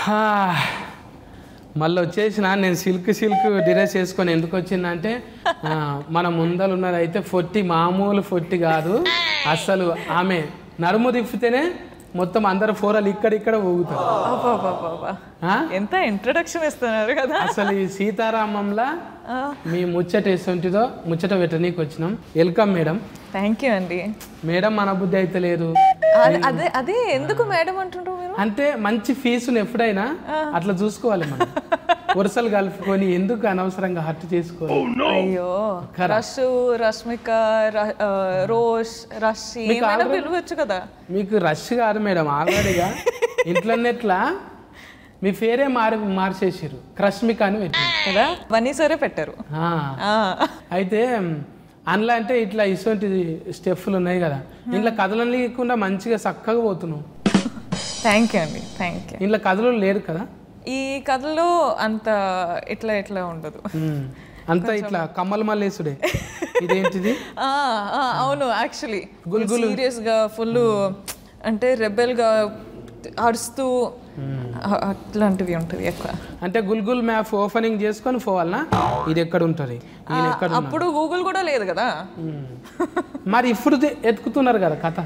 హా, మళ్ళీ వచ్చేసిన నేను సిల్క్ సిల్క్ డ్రెస్ వేసుకొని ఎందుకు వచ్చిందంటే అంటే మన ముందలు ఉన్నది అయితే ఫొట్టి మామూలు ఫొట్టి కాదు అస్సలు ఆమె నడుము తిప్పితేనే మొత్తం అందరు ఫోరలు ఇక్కడ ఇక్కడ ఊగుతారు అబ్బబ్బబ్బబ్బా. ఆ? ఎంత ఇంట్రడక్షన్ ఇస్తున్నారు కదా అసలు ఈ సీతారామంలా మీ ముచ్చట ఎటువంటిదో ముచ్చట పెట్టనీకి వచ్చినాం వెల్కమ్ మేడం థ్యాంక్ యూ అండి మేడం మన బుద్ధి అయితే లేదు అదే- అదే అదే ఎందుకు మేడం అంటుండ్రు మీరు అంటే మంచి ఫీజును ఎప్పుడైనా అట్లా చూసుకోవాలి మనం వరుసలు కలుపుకొని ఎందుకు అనవసరంగా హర్ట్ చేసుకోవాలి అయ్యో రష్ రష్మిక ర- ఆ, రోష్ రష్ ఏమైనా పిలవచ్చు కదా మీకు రష్ కాదు మేడం ఆల్రెడీగా ఇంట్లోనేట్లా మీ పేరే మారి మార్చేసారు క్రష్మిక అని పెట్టింది కదా వన్నీ సరే పెట్టారు ఆ. ఆ. అయితే అందులో అంటే ఇట్లా ఇటువంటి స్టెప్పులు ఉన్నాయి కదా ఇంట్లో కథలు లేకుండా మంచిగా చక్కగా పోతున్నావు థ్యాంక్ యూ అండి థ్యాంక్ యూ ఇంట్లో కథలు లేరు కదా ఈ కథలో అంత ఇట్లా ఇట్లా ఉండదు ఉమ్. అంతా ఇట్లా కమ్మల మల్లేసుడే ఇదేంటిది ఆ, ఆ, అవును యాక్చువల్లీ సీరియస్ గా ఫుల్ అంటే రెబెల్ గా అరుస్తూ అ- అట్లాంటివి ఉంటుంది ఎక్కువ అంటే గుల్గుల్ మ్యాప్ ఓపెనింగ్ చేసుకొని పోవాలనా ఇది ఎక్కడ ఉంటుంది ఈయన ఎక్కడ ఉన్నాడు? అప్పుడు గూగుల్ కూడా లేదు కదా ఉమ్. మరి ఇప్పుడు ది- ఎత్తుకుతున్నారు కదా కథ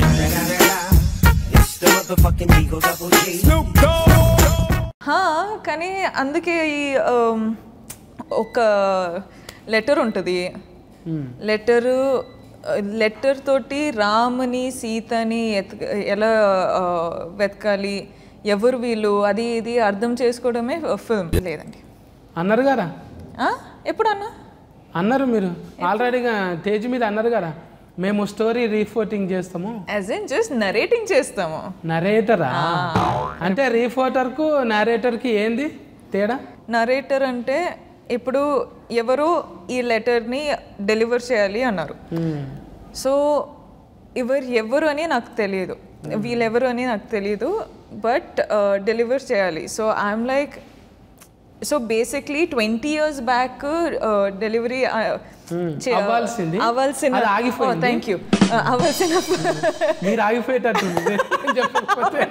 హా, కానీ అందుకే ఈ um, ఒక లెటర్ ఉంటుంది ఉమ్. లెటరు లెటర్ తోటి రాముని సీతని ఎత్ ఎలా ఆ, వెతకాలి ఎవరు వీళ్ళు అది ఇది అర్థం చేసుకోవడమే ఫిల్మ్ లేదండి అన్నారు కదా ఆ? ఎప్పుడన్నా అన్నారు మీరు ఆల్రెడీగా తేజ్ మీద అన్నారు కదా మేము స్టోరీ రీఫోటింగ్ చేస్తాము యాజ్ ఇన్ జస్ట్ నరేటింగ్ చేస్తాము నరేటరా అంటే రీఫోటర్కు నరేటర్కి ఏంది తేడా నరేటర్ అంటే ఇప్పుడు ఎవరు ఈ లెటర్ని డెలివర్ చేయాలి అన్నారు ఉమ్. సో ఎవరు ఎవరు అని నాకు తెలియదు వీళ్ళెవరు అని నాకు తెలియదు బట్ డెలివర్ చేయాలి so I'm like so basically twenty years back delivery అవ్వాల్సింది. అవ్వాల్సిన అది ఆగిపోయింది. థ్యాంక్ యూ అవ్వాల్సిన మీరు ఆగిపోయేటట్టుంది చెప్పకపోతే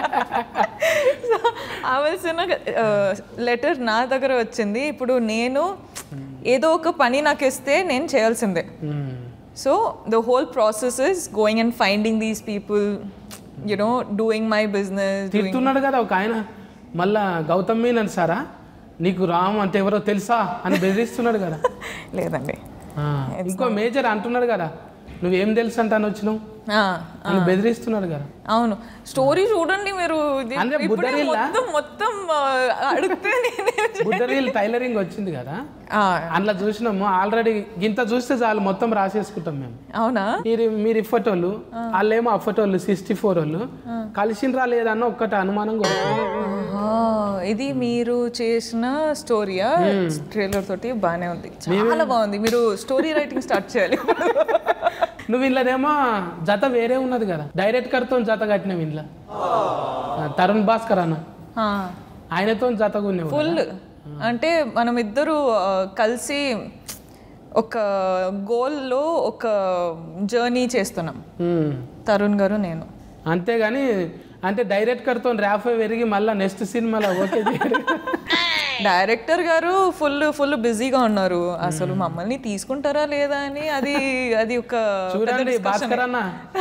సో అవ్వాల్సిన లెటర్ నా దగ్గర వచ్చింది ఇప్పుడు నేను ఏదో ఒక పని నాకు ఇస్తే నేను చేయాల్సిందే ఉమ్. So the whole process is going and finding these people, you know, doing my business. Doing... తిడుతున్నాడు కదా ఒక ఆయన మళ్ళా గౌతమ్ మీనన్ సారా నీకు రామ్ అంటే ఎవరో తెలుసా అని బెదిరిస్తున్నాడు కదా లేదండి ఆ, ఇంకో మేజర్ అంటున్నాడు కదా నువ్వేం తెలుసు అంటాను వచ్చినావు ఆ, అని బెదిరిస్తున్నాడు కదా అవును స్టోరీ చూడండి మీరు ఇది అంటే ఇప్పుడే బుద్ధరిల్లా? మొత్తం మొత్తం ఆ, అడిగితే నేనే బుద్ధరీల్ టైలరింగ్ వచ్చింది కదా ఆ, అందులో చూసినాము ఆల్రెడీ ఇంత చూస్తే చాలు మొత్తం రాసేసుకుంటాం మేము అవునా మీరు మీరు ఇఫోటోళ్ళు వాళ్ళేమో అఫోటోళ్ళు సిక్స్టీ ఫోర్ వాళ్ళు కలిసిండ్రా లేదన్న ఒక్కటి అనుమానం కొడుతుంది ఆహా, ఇది మీరు చేసిన స్టోరీయా ట్రైలర్ తోటి బాగానే ఉంది చాలా బాగుంది మీరు స్టోరీ రైటింగ్ స్టార్ట్ చేయాలి నువ్వు ఇంట్లోనేమో జత వేరే ఉన్నది కదా డైరెక్ట్ కర్తో జత కట్టినావు ఇంట్లో తరుణ్ భాస్కర్ అన్న ఆ. ఆయనతో జత కొనేవు ఫుల్ అంటే మనం ఇద్దరు ఆ, కలిసి ఒక గోల్లో ఒక జర్నీ చేస్తున్నాం ఉమ్. తరుణ్ గారు నేను అంతేగాని అంటే డైరెక్ట్ కర్తో ర్యాఫ్ పెరిగి మళ్ళీ నెక్స్ట్ సినిమాలో ఓకే చేయరు. డైరెక్టర్ గారు ఫుల్ ఫుల్ బిజీగా ఉన్నారు అసలు మమ్మల్ని తీసుకుంటారా లేదా అని అది అది ఒక పెద్ద చూడండి discussion. భాస్కర్ అన్న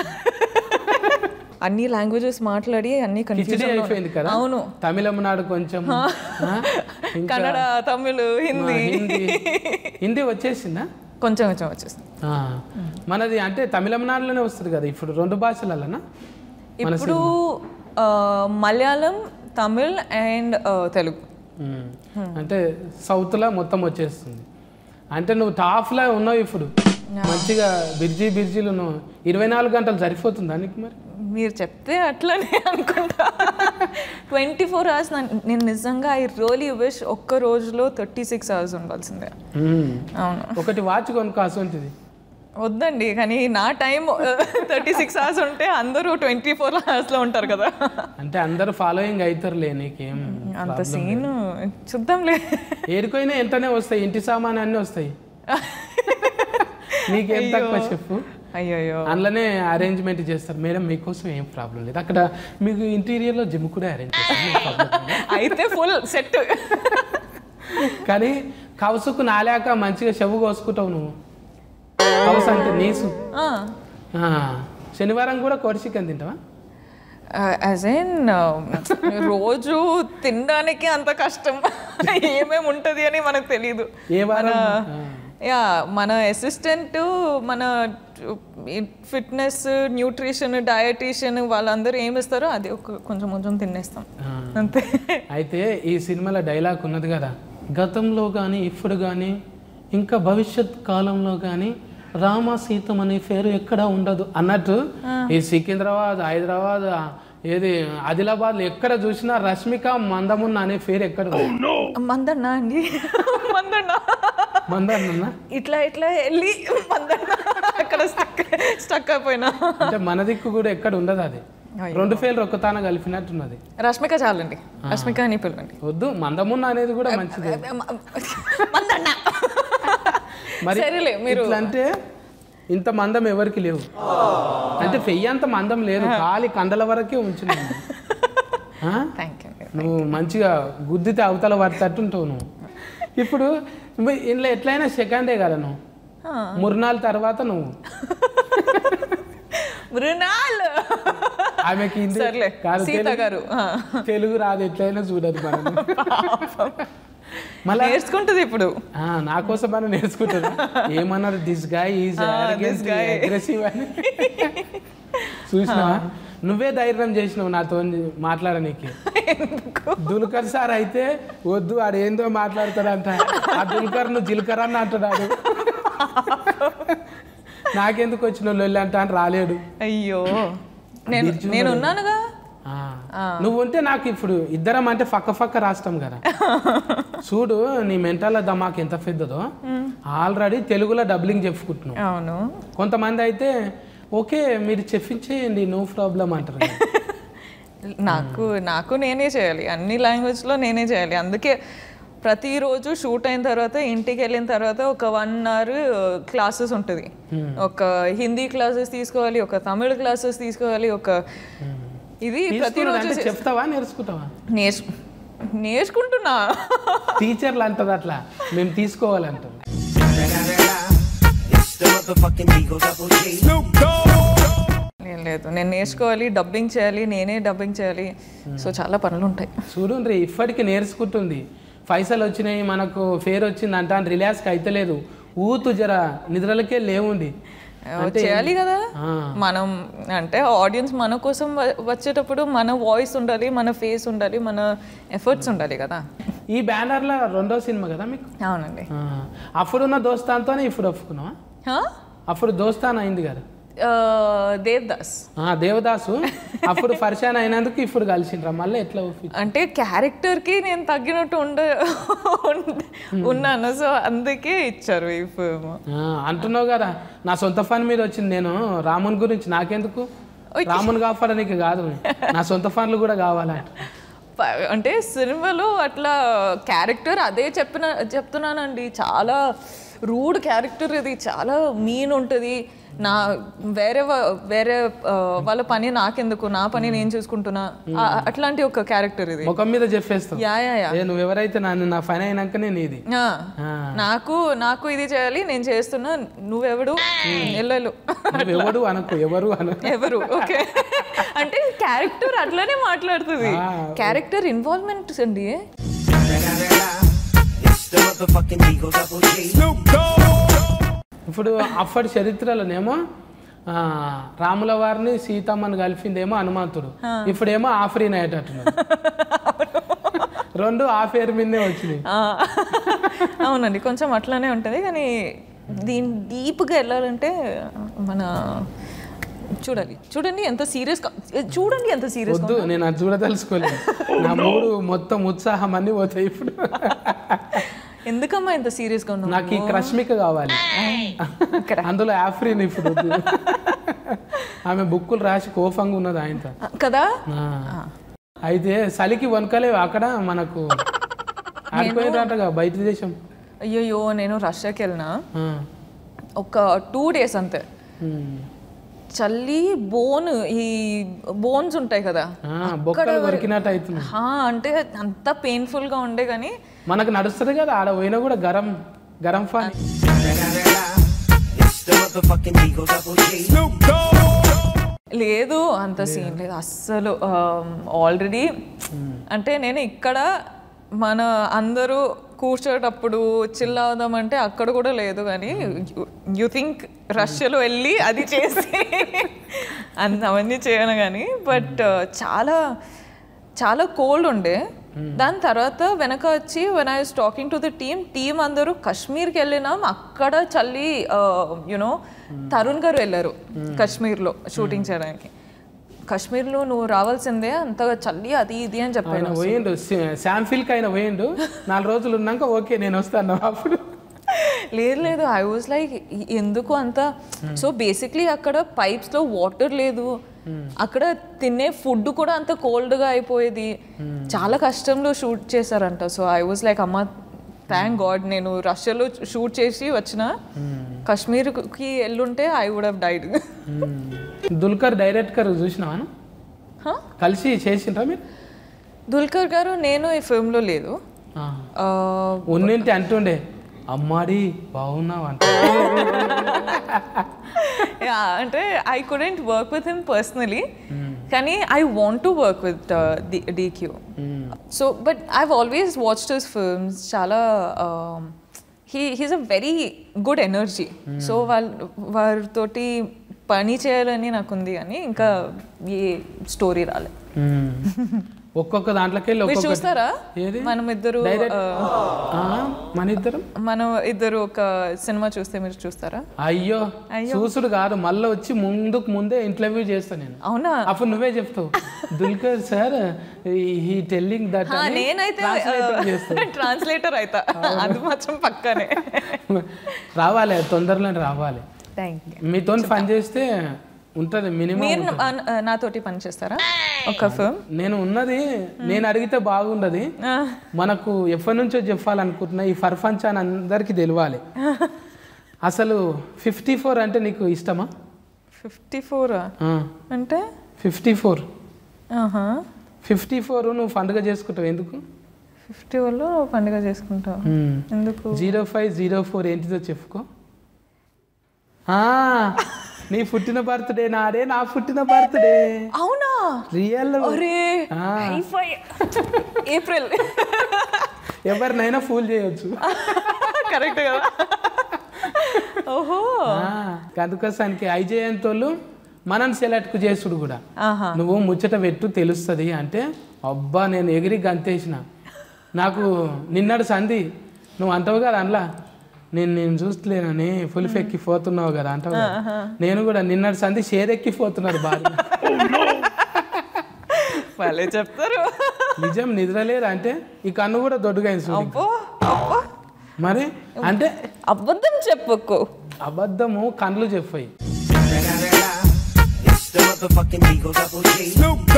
అన్ని లాంగ్వేజెస్ మాట్లాడి అన్ని కిచిడి కన్ఫ్యూజన్ అయిపోయింది కదా అవును తమిళనాడు కొంచెం ఆ? ఇంకా కన్నడ తమిళ్ హిందీ హిందీ హిందీ వచ్చేసిందా కొంచెం కొంచెం వచ్చేసింది ఆ. మనది అంటే తమిళనాడులోనే వస్తుంది కదా ఇప్పుడు రెండు భాషలనా ఇప్పుడు ఆ, మలయాళం తమిళ్ అండ్ తెలుగు ఉమ్. అంటే సౌత్లో మొత్తం వచ్చేస్తుంది అంటే నువ్వు టాప్లో ఉన్నావు ఇప్పుడు మంచిగా బిర్జీ బిర్జీలు ఉన్నావు ఇరవై నాలుగు గంటలు సరిపోతుందా నీకు మరి మీరు చెప్తే అట్లనే అనుకుంటా ట్వంటీ ఫోర్ అవర్స్ నేను నిజంగా ఐ రియలీ విష్ ఒక్క రోజులో థర్టీ సిక్స్ అవర్స్ ఉండాల్సిందే ఉమ్. అవును ఒకటి వాచ్ కొనుక్కో అసొంటిది వద్దండి కానీ నా టైం థర్టీ సిక్స్ అవర్స్ ఉంటే అందరూ ట్వంటీ ఫోర్ అవర్స్లో ఉంటారు కదా అంటే అందరు ఫాలోయింగ్ అవుతారులే నీకేం అంత సీన్ చూద్దాంలే ఏడుకోయినా ఎంతనే వస్తాయి ఇంటి సామాన్ అన్నీ వస్తాయి నీకేం తక్కువ చెప్పు అయ్యయ్యో అందులోనే అరేంజ్మెంట్ చేస్తారు మేడం మీకోసం ఏం ప్రాబ్లం లేదు అక్కడ మీకు ఇంటీరియర్లో జిమ్ కూడా అరేంజ్ చేస్తారు no problem. అయితే ఫుల్ సెట్ కానీ కౌసుకు నాలాక మంచిగా చెవు కోసుకుంటావు నువ్వు కౌసు అంటే నీసు ఆ, శనివారం కూడా కోడి చికెన్ తింటావా యాజ్ ఇన్ రోజు తినడానికి అంత కష్టం ఏమేమి ఉంటుంది అని మనకు తెలియదు ఏ వారం యా మన అసిస్టెంట్ మన ఫిట్నెస్ న్యూట్రిషన్ డయటీషియన్ వాళ్ళందరూ ఏమి ఇస్తారో అది ఒక కొంచెం కొంచెం తినేస్తాం ఆ. అంతే అయితే ఈ సినిమాలో డైలాగ్ ఉన్నది కదా గతంలో కానీ ఇప్పుడు కానీ ఇంకా భవిష్యత్ కాలంలో కానీ రామ సీతం అనే పేరు ఎక్కడ ఉండదు అన్నట్టు ఈ సికింద్రాబాద్ హైదరాబాద్ ఆ, ఏది ఆదిలాబాద్ ఎక్కడ చూసినా రష్మిక మందమున్న అనే పేరు ఎక్కడ ఉంది? మందన్నా అండి మందన్నా మందన్న ఇట్లా ఇట్లా వెళ్ళి మందన్న అక్కడ స్టక్ స్టక్ అయిపోయినా అంటే మన దిక్కు కూడా ఎక్కడ ఉండదు అది రెండు పేర్లు ఒక్కతాన కలిపినట్టున్నది రష్మిక చాలండి రష్మిక అని పిలవండి వద్దు మందమున్న అనేది కూడా మంచిది మందన్న మరి సరేలే మీరు ఇట్లా అంటే ఇంత మందం ఎవరికి లేవు అంటే పెయ్యి అంత మందం లేదు ఖాళీ కండల వరకే ఉంచినాను ఆ? థ్యాంక్ యూ నువ్వు మంచిగా గుద్దితే అవతల పడతట్టుంటావు నువ్వు ఇప్పుడు నువ్వు ఇందులో ఎట్లయినా సెకండే కదా నువ్వు మురునాళ్ళ తర్వాత నువ్వు మృణాల్ ఆమెకి హిందీ సర్లే కాదు సీత తెలుగు- గారు ఆ. తెలుగు రాదు ఎట్లయినా చూడదు మనం మళ్ళా నేర్చుకుంటుంది ఇప్పుడు ఆ, నా కోసం మనం నేర్చుకుంటారు ఏమన్నారు this guy is this guy. Aggressive అని చూసినావా నువ్వే ధైర్యం చేసినావు నాతో మాట్లాడనీకి దుల్కర్ సార్ అయితే వద్దు ఆడు ఏందో మాట్లాడతాడంట ఆ దుల్కర్ నువ్వు జిల్కర్ అని అంటున్నాడు నాకెందుకు వచ్చిన లొల్లి అంట అని రాలేడు అయ్యో నేను నేను ఉన్నానుగా ఆ. నువ్వు ఉంటే నాకు ఇప్పుడు ఇద్దరం అంటే ఫక్క ఫక్క రాస్తాం కదా చూడు నీ మెంటల్ దమాక్ ఎంత పెద్దదో ఆల్రెడీ తెలుగులో డబ్లింగ్ చెప్పుకుంటున్నావు అవును కొంతమంది అయితే ఓకే మీరు చెప్పించేయండి నో ప్రాబ్లం అంటారు కదా. నాకు నాకు నేనే చేయాలి అన్ని లాంగ్వేజ్లో నేనే చేయాలి అందుకే ప్రతిరోజు షూట్ అయిన తర్వాత ఇంటికి వెళ్ళిన తర్వాత ఒక వన్ అవర్ క్లాసెస్ ఉంటుంది ఒక హిందీ క్లాసెస్ తీసుకోవాలి ఒక తమిళ క్లాసెస్ తీసుకోవాలి ఒక ఇది తీసుకున్నాడు ప్రతిరోజు అంటే చెప్తావా నేర్చుకుంటావా నేర్చు నేర్చుకుంటున్నా టీచర్లు అంటారు అట్లా మేము తీసుకోవాలంటారు It's the motherfucking Eagle Double G. ఏం లేదు నేను నేర్చుకోవాలి డబ్బింగ్ చేయాలి నేనే డబ్బింగ్ చేయాలి సో చాలా పనులు ఉంటాయి చూడండి ఇప్పటికి నేర్చుకుంటుంది పైసలు వచ్చినాయి మనకు ఫేర్ వచ్చింది అంట అని రిలాక్స్కి అయితలేదు ఊతు జర నిద్రలకే లేవుంది చేయాలి కదా ఆ. మనం అంటే ఆడియన్స్ మన కోసం వ- వచ్చేటప్పుడు మన వాయిస్ ఉండాలి మన ఫేస్ ఉండాలి మన ఎఫర్ట్స్ ఉండాలి కదా ఈ బ్యానర్లో రెండో సినిమా కదా మీకు అవునండి ఆ, అప్పుడున్న దోస్తాన్తోనే ఇప్పుడు ఒప్పుకున్నావా హా? అప్పుడు దోస్తాన్ అయింది కదా ఆ, దేవ్దాస్ ఆ, దేవదాసు అప్పుడు పరిచయం అయినందుకు ఇప్పుడు కలిసిండ్రా మళ్ళీ ఎట్లా ఒప్పి అంటే క్యారెక్టర్కి నేను తగ్గినట్టు ఉండ ఉండ- ఉన్నాను సో అందుకే ఇచ్చారు ఈ ఫిల్మ్ ఆ, అంటున్నావు కదా నా సొంత ఫన్ మీద వచ్చింది నేను రాముని గురించి నాకెందుకు రాముని కాపాడడానికి కాదు నా సొంత ఫన్లు కూడా కావాలంట ప- అంటే సినిమాలో అట్లా క్యారెక్టర్ అదే చెప్పిన చెప్తున్నానండి చాలా రూడ్ క్యారెక్టర్ ఇది చాలా మీన్ ఉంటుంది నా వేరే వా- వేరే ఆ, వాళ్ళ పని నాకెందుకు నా పని నేను చూసుకుంటున్నా ఆ- అట్లాంటి ఒక క్యారెక్టర్ ఇది ముఖం మీద చెప్పేస్తావు యా యా యా ఏ నువ్వు ఎవరైతే నన్ను నా పని అయినాకనే నీది ఆ, ఆ. నాకు నాకు ఇది చేయాలి నేను చేస్తున్నా నువ్వెవడు ఎల్లలు నువ్వు ఎవడు అనకు ఎవరు అన ఎవరు ఓకే అంటే క్యారెక్టర్ అట్లానే మాట్లాడుతుంది ఆ, క్యారెక్టర్ ఇన్వాల్వ్మెంట్ అండి It's the motherfucking Eagle Double G. ఇప్పుడు అప్పటి చరిత్రలోనేమో ఆ, రాముల వారిని సీతమ్మని కలిపిందేమో హనుమంతుడు ఇప్పుడేమో ఆఫరీన్ అయ్యేటట్టున్నాడు రెండు ఆ పేరు మీదే వచ్చినాయి ఆ, అవునండి కొంచెం అట్లానే ఉంటుంది కానీ దీని డీప్గా వెళ్ళాలంటే మన చూడాలి చూడండి ఎంత సీరియస్ చూడండి ఎంత సీరియస్ వద్దు నేను అది చూడదలుచుకోలేదు నా మూడు మొత్తం ఉత్సాహం అన్ని పోతాయి ఇప్పుడు ఎందుకమ్మా ఎంత సీరియస్గా ఉన్నావు నాకు ఈ క్రష్మిక కావాలి ఇక్కడ అందులో ఆఫ్రీన్ ఇప్పుడు వద్దు. ఆమె బుక్కులు రాసి కోపంగా ఉన్నది ఆయనతో కదా ఆ. అయితే చలికి వనకలేవు అక్కడ మనకు ఆడిపోయినట్టుగా బయట దేశం అయ్యయ్యో నేను రష్యాకి వెళ్ళినా ఆ. ఒక టూ డేస్ అంతే ఉమ్. చల్లి బోన్ ఈ బోన్స్ ఉంటాయి కదా ఆ, బొక్కలు కొరికినట్టు అవుతుంది హా, అంటే అంత painful గా ఉండే కానీ మనకు నడుస్తుంది కదా ఆడ పోయినా కూడా గరం గరం ఫాన్ It's the motherfucking Eagle Double G. లేదు అంత సీన్ లేదు అస్సలు ఆల్రెడీ అంటే నేను ఇక్కడ మన అందరూ కూర్చోటప్పుడు చిల్ అవుదామంటే అక్కడ కూడా లేదు కానీ యూ థింక్ రష్యలో వెళ్ళి అది చేసి అంత అవన్నీ చేయను కానీ బట్ చాలా చాలా కోల్డ్ ఉండే దాని తర్వాత వెనక వచ్చి when I was talking to the team team అందరూ కాశ్మీర్కి వెళ్ళినాం అక్కడ చల్లి యునో తరుణ్ గారు వెళ్ళారు కాశ్మీర్లో షూటింగ్ చేయడానికి కాశ్మీర్లో నువ్వు రావాల్సిందే అంతగా చల్లి అది ఇది అని ఆయన చెప్పాను పోయిండు శాంఫిల్కి ఆయన పోయిండు నాలుగు రోజులు ఉన్నాక ఓకే నేను వస్తాను అప్పుడు లేదు లేదు ఐ వాజ్ లైక్ ఎందుకు అంత సో బేసిక్లీ అక్కడ pipes లో వాటర్ లేదు అక్కడ తినే ఫుడ్ కూడా అంత cold గా అయిపోయేది చాలా కష్టంలో షూట్ చేశారంట సో ఐ వాజ్ లైక్ అమ్మ థ్యాంక్ గాడ్ నేను రష్యాలో షూట్ చేసి వచ్చిన కాశ్మీర్కి వెళ్ళుంటే I would have died Dulquer director చూసినావాను కలిసి చేసిండ్రా మీరు దుల్కర్ గారు నేను ఈ ఫిల్మ్లో లేదు ఆ. ఆ, ఉన్నింటి అంటుండే అమ్మాడి బాగున్నావు అంట yeah, అంటే I couldn't work with him personally కానీ I want to work with DQ so but I've always watched his films చాలా he he's uh very good energy so వాళ్ళ వారితోటి పని చేయాలని నాకు ఉంది కానీ ఇంకా ఏ స్టోరీ రాలే మ్మ్. ఒక్కొక్క దాంట్లోకి వెళ్ళి మీరు ఒక్కొక్క చూస్తారా ఏది మనం ఇద్దరు Direct- ఆ, ఆ, మన ఇద్దరం మనం ఇద్దరు ఒక సినిమా చూస్తే మీరు చూస్తారా అయ్యో చూసుడు కాదు మళ్ళీ వచ్చి ముందుకు ముందే ఇంటర్వ్యూ చేస్తా నేను అవునా అప్పుడు నువ్వే చెప్తావు Dulquer sir he telling that ఆ, నేనైతే ట్రాన్స్లేటర్ అయితా అది మాత్రం పక్కనే రావాలి తొందరలో రావాలి థ్యాంక్ యూ మీతో పని చేస్తే ఉంటుంది మినిమం మీరు నా- నాతోటి పని చేస్తారా ఒక ఫిల్మ్ నేను ఉన్నది నేను అడిగితే బాగుండదు మనకు ఎప్పటి నుంచో చెప్పాలనుకుంటున్నా ఈ ఫర్ఫంచ్ అని అందరికీ తెలియాలి అసలు ఫిఫ్టీ ఫోర్ అంటే నీకు ఇష్టమా ఫిఫ్టీ ఫోర్ అంటే ఫిఫ్టీ ఫోర్ ఆహా ఫిఫ్టీ ఫోర్ నువ్వు పండుగ చేసుకుంటావు ఎందుకు ఫిఫ్టీ వాళ్ళు పండుగ చేసుకుంటావు ఎందుకు జీరో ఫైవ్ జీరో ఫోర్ ఏంటిదో చెప్పుకో ఆ, నీ పుట్టిన బర్త్డే నాడే నా పుట్టిన బర్త్డే అవునా రియల్ అరే ఆ. హైఫై ఏప్రిల్ ఎవరినైనా ఫూల్ చేయొచ్చు కరెక్ట్ కదా ఓహో ఆ, అందుకోసానికి ఐజయంత్ వాళ్ళు మనని సెలెక్ట్ చేసుడు కూడా ఆహా నువ్వు ముచ్చట పెట్టు తెలుస్తుంది అంటే అబ్బా నేను ఎగిరి గంతేసిన నాకు నిన్నడు సంధి నువ్వు అంటావు కదా అందులో నేను నేను చూస్తలేనని ఫుల్ ఎక్కిపోతున్నావు కదా అంటావు కదా. నేను కూడా నిన్నటి సంధి షేర్ ఎక్కిపోతున్నారు బాగా వాళ్ళే చెప్తారు నిజం నిద్రలేరు అంటే ఈ కన్ను కూడా దొడ్డుగా అయింది చూడు. అబ్బో అబ్బో మరి అంటే అబద్ధం చెప్పకు అబద్ధము కళ్ళు చెప్పాయి It's the motherfucking Eagle Double G.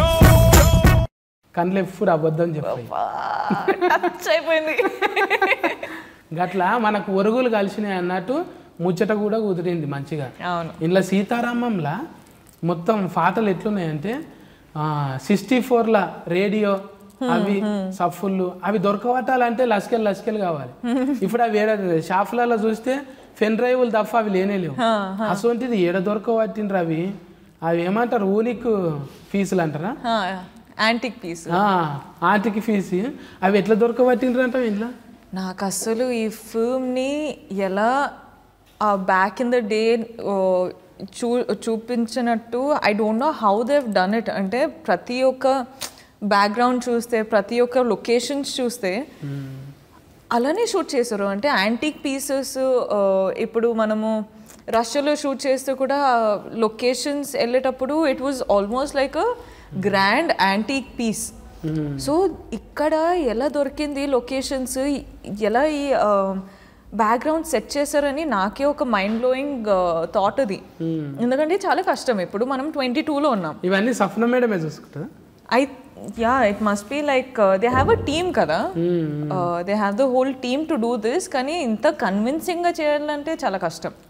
కళ్ళు ఎప్పుడు అబద్ధం చెప్పాయి టచ్ అయిపోయింది గట్లా మనకు ఒరుగులు కలిసినాయి అన్నట్టు ముచ్చట కూడా కుదిరింది మంచిగా అవును ఇంట్లో సీతారామంలా మొత్తం పాటలు ఎట్లున్నాయంటే సిక్స్టీ ఫోర్ల రేడియో అవి సఫుళ్ళు అవి దొరకబట్టాలంటే లస్కెల్ లస్కెల్ కావాలి ఇప్పుడు అవి ఏడ షాపులలో చూస్తే పెన్ డ్రైవ్లు తప్ప అవి లేనే లేవు అసొంటిది ఏడ దొరకబట్టిండ్రు అవి అవి ఏమంటారు ఊనిక్ ఫీజులు అంటారా యాంటిక్ పీస్ ఆ, ఆటికి ఫీజు అవి ఎట్లా దొరకబట్టిండ్రు అంటావు ఇంట్లో నాకు అసలు ఈ ఫిల్మ్ని ఎలా బ్యాక్ ఇన్ ద డే చూ చూపించినట్టు I don't know how Dev done it అంటే ప్రతి ఒక్క బ్యాక్గ్రౌండ్ చూస్తే ప్రతి ఒక్క లొకేషన్స్ చూస్తే అలానే షూట్ చేశారు అంటే యాంటిక్ పీసెస్ ఇప్పుడు మనము రష్యాలో షూట్ చేస్తే కూడా లొకేషన్స్ వెళ్ళేటప్పుడు it was almost like a grand antique piece so ఇక్కడ ఎలా దొరికింది లొకేషన్స్ ఎలా ఈ బ్యాక్గ్రౌండ్ సెట్ చేశారని నాకే ఒక మైండ్ బ్లోయింగ్ థాట్ అది ఎందుకంటే చాలా కష్టం ఇప్పుడు మనం ట్వంటీ టూలో ఉన్నాం ఇవన్నీ సఫన మేడమే చూసుకుంటుందా I yeah it must be like they have a team కదా they have the whole team to do this కానీ ఇంత కన్విన్సింగ్గా చేయాలంటే చాలా కష్టం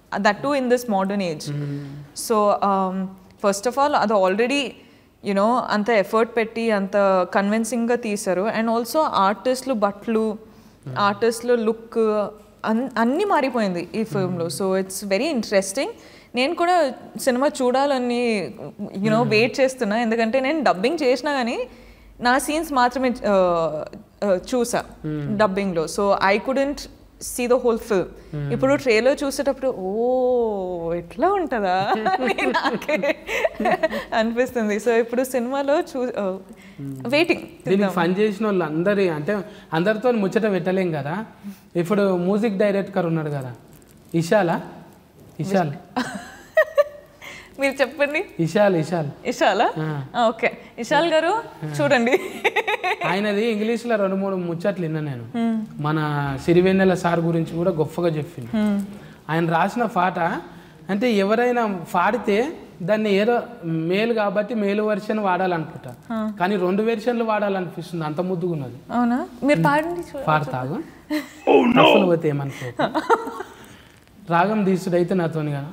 that too in this modern age so first of all అది ఆల్రెడీ యునో అంత ఎఫర్ట్ పెట్టి అంత కన్విన్సింగ్గా తీశారు అండ్ ఆల్సో ఆర్టిస్టులు బట్టలు ఆర్టిస్టులు లుక్ అన్ అన్నీ మారిపోయింది ఈ ఫిల్మ్లో సో ఇట్స్ వెరీ ఇంట్రెస్టింగ్ నేను కూడా సినిమా చూడాలని యూనో వెయిట్ చేస్తున్నా ఎందుకంటే నేను డబ్బింగ్ చేసినా కానీ నా సీన్స్ మాత్రమే uh, uh, చూసా డబ్బింగ్లో so I couldn't see the whole film ఇప్పుడు ట్రైలర్ చూసేటప్పుడు ఓ ఎట్లా ఉంటుందా అని నాకే అనిపిస్తుంది సో ఇప్పుడు సినిమాలో చూ వెయిటింగ్ దీనికి ఫన్ చేసిన వాళ్ళు అందరి అంటే అందరితో ముచ్చట పెట్టలేం కదా ఇప్పుడు మ్యూజిక్ డైరెక్టర్ ఉన్నాడు కదా ఇషాలా ఇషాల్ మీరు చెప్పండి ఇషాల్ ఇషాల్ ఇషాలా ఓకే ఇషాల్ గారు చూడండి ఆయనది ఇంగ్లీష్లో రెండు మూడు ముచ్చట్లు విన్నా నేను మన సిరివెన్నెల సార్ గురించి కూడా గొప్పగా చెప్పింది ఆయన రాసిన పాట అంటే ఎవరైనా పాడితే దాన్ని ఏదో మేలు కాబట్టి మేలు వెర్షన్ వాడాలనుకుంటా కానీ రెండు వెర్షన్లు వాడాలనిపిస్తుంది అంత ముద్దుగా ఉన్నది అవునా మీరు పాడండి చూ- పాడతాగు అసలు పోతే ఏమనుకో రాగం తీసుడైతే నాతోని కదా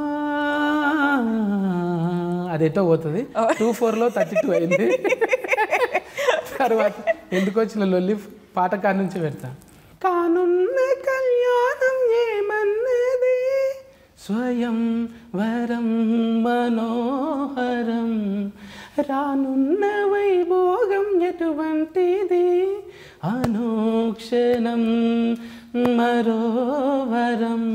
అదేటో పోతుంది టూ ఫోర్లో థర్టీ టూ అయింది తర్వాత ఎందుకు వచ్చిన లొల్లి పాట కాడి నుంచి పెడతా కానున్న కళ్యాణం ఏమన్నది స్వయం వరం మనోహరం రానున్న వైభోగం ఎటువంటిది అనోక్షణం మరో వరం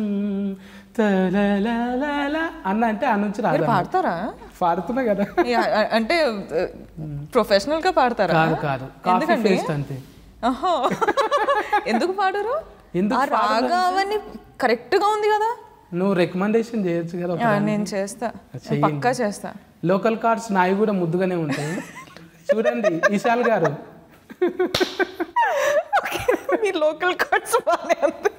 తలలలల అన్న అంటే ఆ నుంచి మీరు రాదు పాడతారా పాడుతున్నా కదా యా, అ- అంటే ప్రొఫెషనల్ గా పాడతారా కాదు కాదు కాఫీ ఎందుకండి? పేస్ట్ అంతే ఆహా. ఎందుకు పాడరు ఎందుకు ఆ రాగా అవన్నీ కరెక్ట్ గా ఉంది కదా నువ్వు రికమెండేషన్ చేయొచ్చు కదా యా, నేను చేస్తా చెయ్యండి. పక్కా చేస్తా లోకల్ కార్డ్స్ నాయి కూడా ముద్దుగానే ఉంటాయి చూడండి విశాల్ గారు మీ లోకల్ కార్డ్స్ బాగానే ఉంది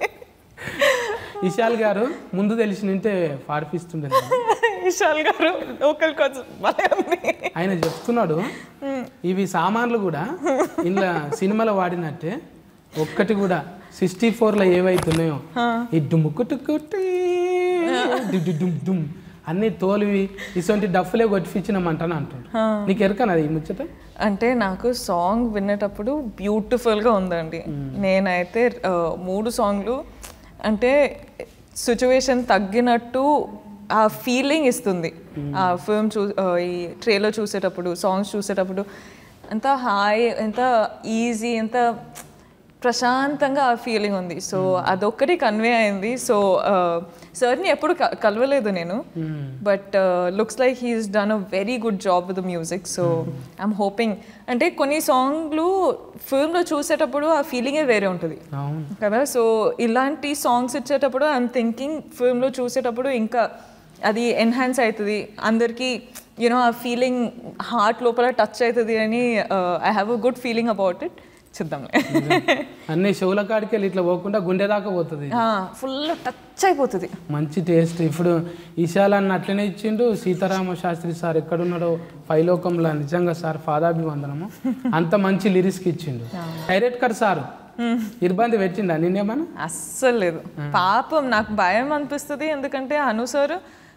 విశాల్ గారు ముందు తెలిసి నింటే పాడిపిస్తుండే నన్ను. విశాల్ గారు లోకల్ కార్డ్స్ బాగానే ఉంది ఆయన చెప్తున్నాడు ఇవి సామాన్లు కూడా ఇంట్లో సినిమాలో వాడినట్టే ఒక్కటి కూడా సిక్స్టీ ఫోర్లో ఏవైతున్నాయో ఈ డుమ్ముకు టుక్కుటి, డు డు డుమ్ డుమ్ అన్ని తోలివి ఇటువంటి డఫ్లే కొట్టిపించినామంటాను అంటాడు నీకు ఎరకనది ఈ ముచ్చట అంటే నాకు సాంగ్ వినేటప్పుడు బ్యూటిఫుల్గా ఉందండి నేనైతే ఆ, మూడు సాంగ్లు అంటే సిచ్యువేషన్ తగ్గినట్టు ఆ ఫీలింగ్ ఇస్తుంది ఆ ఫిల్మ్ చూ ఆ, ఈ ట్రైలర్ చూసేటప్పుడు సాంగ్స్ చూసేటప్పుడు ఎంత హాయ్ ఎంత ఈజీ ఎంత ప్రశాంతంగా ఆ ఫీలింగ్ ఉంది సో అదొక్కటి కన్వే అయింది సో సార్ని ఎప్పుడు క- కలవలేదు నేను but looks like he's done a very good job with music so I'm hoping అంటే కొన్ని సాంగ్లు ఫిల్మ్లో చూసేటప్పుడు ఆ ఫీలింగే వేరే ఉంటుంది అవును కదా సో ఇలాంటి సాంగ్స్ ఇచ్చేటప్పుడు ఐఎమ్ థింకింగ్ ఫిల్మ్లో చూసేటప్పుడు ఇంకా అది ఎన్హాన్స్ అవుతుంది అందరికీ యూనో ఆ ఫీలింగ్ హార్ట్ లోపల టచ్ అవుతుంది అని I have a good feeling about it చూద్దాంలే అన్ని షోల కాడికి వెళ్ళి ఇట్లా పోకుండా గుండె దాకా పోతుంది ఫుల్ టచ్ అయిపోతుంది మంచి టేస్ట్ ఇప్పుడు ఈశాల్ అన్న అట్లనే ఇచ్చిండు సీతారామ శాస్త్రి సార్ ఎక్కడున్నాడో పైలోకంలో నిజంగా సార్ పాదాభివందనము అంత మంచి లిరిక్స్కి ఇచ్చిండు డైరెక్టర్ సార్ ఇబ్బంది పెట్టిండా నిన్నేమన్నా అస్సలు లేదు పాపం నాకు భయం అనిపిస్తుంది ఎందుకంటే అను సార్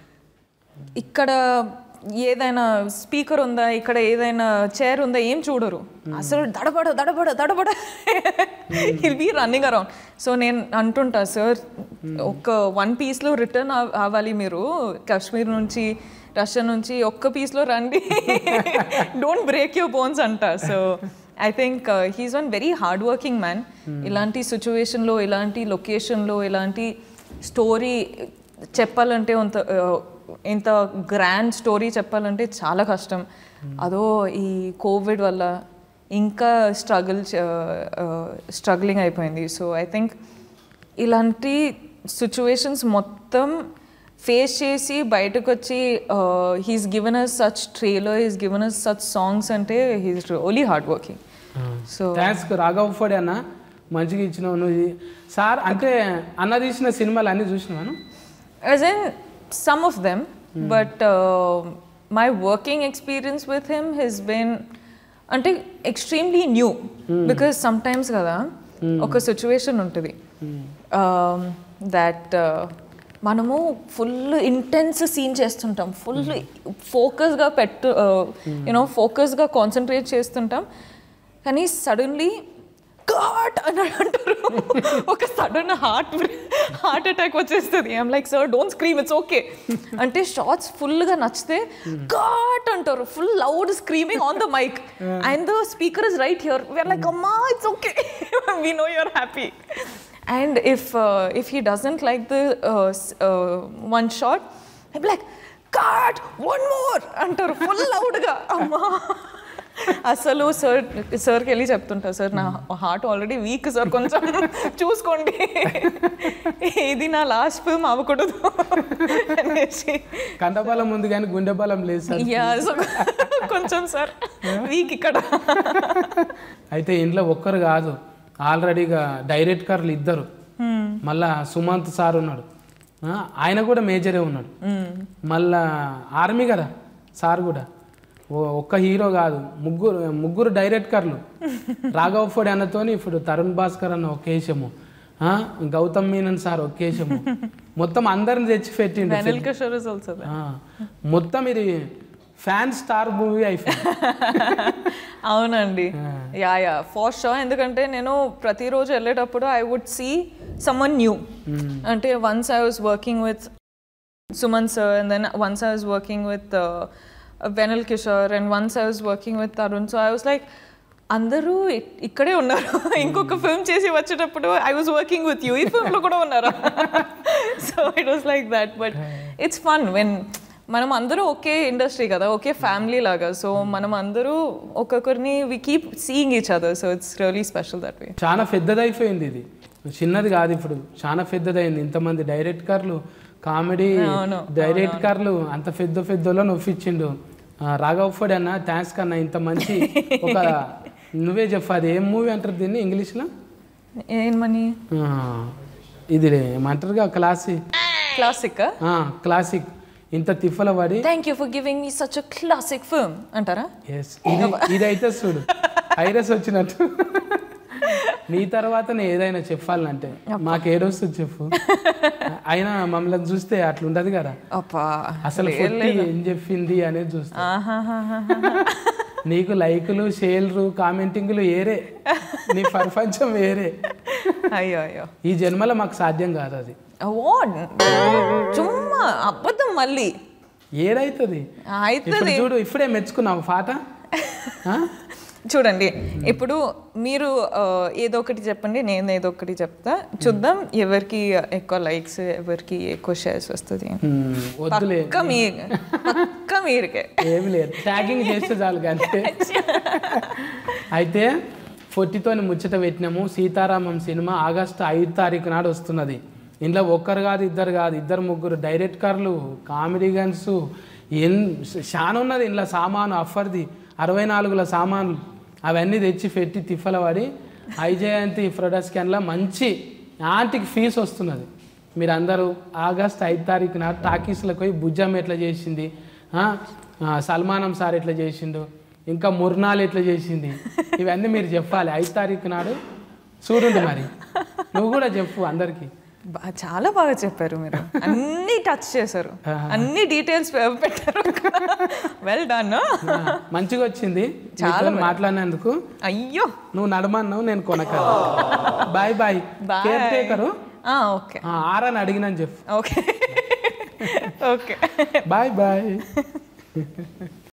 ఇక్కడ ఏదైనా స్పీకర్ ఉందా ఇక్కడ ఏదైనా చైర్ ఉందా ఏం చూడరు అసలు దడబడ దడబడ దడబడ he'll be running around so నేను అంటుంటా సార్ ఒక వన్ పీస్లో రిటర్న్ అవ్వాలి మీరు కాశ్మీర్ నుంచి రష్యా నుంచి ఒక్క పీస్లో రండి డోంట్ బ్రేక్ యువర్ బోన్స్ అంట so I think he's one very hard working man ఇలాంటి సిచ్యువేషన్లో ఇలాంటి లొకేషన్లో ఇలాంటి స్టోరీ చెప్పాలంటే అంత uh, ఇంత గ్రాండ్ స్టోరీ చెప్పాలంటే చాలా కష్టం అదో ఈ కోవిడ్ వల్ల ఇంకా స్ట్రగుల్ స్ట్రగ్లింగ్ అయిపోయింది సో ఐ థింక్ ఇలాంటి సిచ్యువేషన్స్ మొత్తం ఫేస్ చేసి బయటకు వచ్చి he's given us such trailer he's given us such songs అంటే he's only hard working so thanks Raghav ఫోడి అన్న మంచిగా ఇచ్చినావు నువ్వు ఇది. సార్ అంటే అన్న తీసిన సినిమాలు అన్నీ చూసినాను As in some of them, but uh, my working experience with him has been అంటే ఎక్స్ట్రీమ్లీ న్యూ బికాస్ సమ్టైమ్స్ కదా ఒక సిచ్యువేషన్ ఉంటుంది దట్ మనము ఫుల్ ఇంటెన్స్ సీన్ చేస్తుంటాం ఫుల్ ఫోకస్గా పెట్టు యూనో ఫోకస్గా కాన్సన్ట్రేట్ చేస్తుంటాం కానీ సడన్లీ గాట్ అని అంటారు ఒక సడన్ హార్ట్ హార్ట్ అటాక్ వచ్చేస్తుంది I'm like sir don't scream it's okay అంటే షార్ట్స్ ఫుల్గా నచ్చితే గాట్ అంటారు full loud screaming on the mic and the speaker is right here we're like అమ్మా it's okay we know you're happy and if if he doesn't like the one short I like got one more అంటారు full లౌడ్గా అమ్మా అసలు sir సార్కి వెళ్ళి చెప్తుంటా sir నా heart already week sir కొంచెం చూసుకోండి ఇది నా లాస్ట్ ఫిల్మ్ అవ్వకూడదు అనేసి కండబలం ఉంది కానీ గుండె బలం లేదు సార్ యా సో కొంచెం సార్ వీక్ ఇక్కడ అయితే ఇంట్లో ఒక్కరు కాదు ఆల్రెడీగా డైరెక్టర్లు ఇద్దరు మళ్ళా సుమంత్ సార్ ఉన్నాడు ఆ, ఆయన కూడా మేజరే ఉన్నాడు మళ్ళా ఆర్మీ కదా సార్ కూడా ఓ- ఒక్క హీరో కాదు ముగ్గురు ముగ్గురు డైరెక్టర్లు రాఘవ్ ఫోడి అన్నతోని ఇప్పుడు తరుణ్ భాస్కర్ అన్న ఒక వేషము ఆ, గౌతమ్ మీనన్ సార్ ఒక వేషము మొత్తం అందరిని తెచ్చి పెట్టిండు వెనల్ కిషోర్ ఇస్ ఆల్సో ఆ, మొత్తం ఇది ఫ్యాన్ స్టార్ మూవీ అయిపోయింది అవునండి యా యా ఫర్ షో ఎందుకంటే నేను ప్రతిరోజు వెళ్ళేటప్పుడు I would see someone new అంటే once I was working with Suman sir and then once I was working with Vennela Kishore and once I was working with Tarun so I was like అందరూ ఇక్- ఇక్కడే ఉన్నారు ఇంకొక ఫిల్మ్ చేసి వచ్చేటప్పుడు I was working with you ఈ ఫిల్మ్లో కూడా ఉన్నారా so it was like that but it's fun when మనం అందరూ ఒకే ఇండస్ట్రీ కదా ఒకే ఫ్యామిలీ లాగా సో మనం అందరూ ఒక్కొక్కరిని we keep seeing each other so it's really special that way చాలా పెద్దదైపోయింది ఇది చిన్నది కాదు ఇప్పుడు చాలా పెద్దదైంది ఇంతమంది డైరెక్టర్లు కామెడీ అవును, డైరెక్టర్లు అంత పెద్ద పెద్దలో నొప్పించిండు ఆ, రాఘవ్ ఫోడ్ అన్న థ్యాంక్స్ కన్నా ఇంత మంచి ఒక నువ్వే చెప్పు అది ఏం మూవీ అంటారు దీన్ని ఇంగ్లీష్లో ఏమని ఆ, ఇది ఏమంటారుగా క్లాసి క్లాసిక్ క్లాసిక్ ఇంత తిఫల పడి thank you for giving me such a classic film అంటారా ఎస్ ఇది ఇదైతే చూడు ఐరస్ వచ్చినట్టు నీ తర్వాత నేను ఏదైనా చెప్పాలంటే మాకు ఏడొస్తుంది చెప్పు అయినా మమ్మల్ని చూస్తే అట్లా ఉండదు కదా అప్పా అసలు ఫుట్టి ఏం చెప్పింది అనేది చూస్తా నీకు లైకులు షేర్లు కామెంటింగ్లు ఏరే నీ ప్రపంచం వేరే అయ్యో అయ్యో ఈ జన్మలో మాకు సాధ్యం కాదు అది అవార్డ్ చుమ్మా అబద్ధం మళ్ళీ ఏడైతుంది అవుతుంది ఇప్పుడు చూడు ఇప్పుడే మెచ్చుకున్నావు పాట ఆ? చూడండి ఇప్పుడు మీరు ఆ, ఏదో ఒకటి చెప్పండి నేను ఏదో ఒకటి చెప్తా చూద్దాం ఎవరికి ఎక్కువ లైక్స్ ఎవరికి ఎక్కువ షేర్స్ వస్తుంది హ్మ్, వద్దులే పక్క మీ పక్క మీరుకే ఏమి లేదు ట్యాగింగ్ చేస్తే చాలు కానీ అయితే ఫొట్టితోని ముచ్చట పెట్టినాము సీతారామం సినిమా ఆగస్టు ఐదు తారీఖు నాడు వస్తున్నది ఇంట్లో ఒక్కరు కాదు ఇద్దరు కాదు ఇద్దరు ముగ్గురు డైరెక్టర్లు కామెడీ గన్స్ ఎన్ చాలా ఉన్నది ఇంట్లో సామాను అఫర్ది అరవై నాలుగుల సామాన్లు అవన్నీ తెచ్చి పెట్టి తిప్పల పడి ఐజయంతి ప్రొడక్ట్స్కన్లా మంచి యాంటికి ఫీజు వస్తున్నది మీరందరూ ఆగస్ట్ ఐదు తారీఖు నాడు టాకీస్లకు పోయి భుజం ఎట్లా చేసింది ఆ, ఆ, సల్మానం సార్ ఎట్లా చేసిండు ఇంకా ముర్నాల్ ఎట్లా చేసింది ఇవన్నీ మీరు చెప్పాలి ఐదు తారీఖు నాడు చూడండి మరి నువ్వు కూడా చెప్పు అందరికీ బా- చాలా బాగా చెప్పారు మీరు అన్ని టచ్ చేశారు అన్ని డీటెయిల్స్ పెట్టారు వెల్ డన్ ఆ, మంచిగా వచ్చింది నీతో మాట్లాడినందుకు అయ్యో నువ్వు నడమన్నావు నేను కొనక bye bye Bye. Caretaker okay ఆరని అడిగినని చెప్పు ఓకే ఓకే బాయ్ బాయ్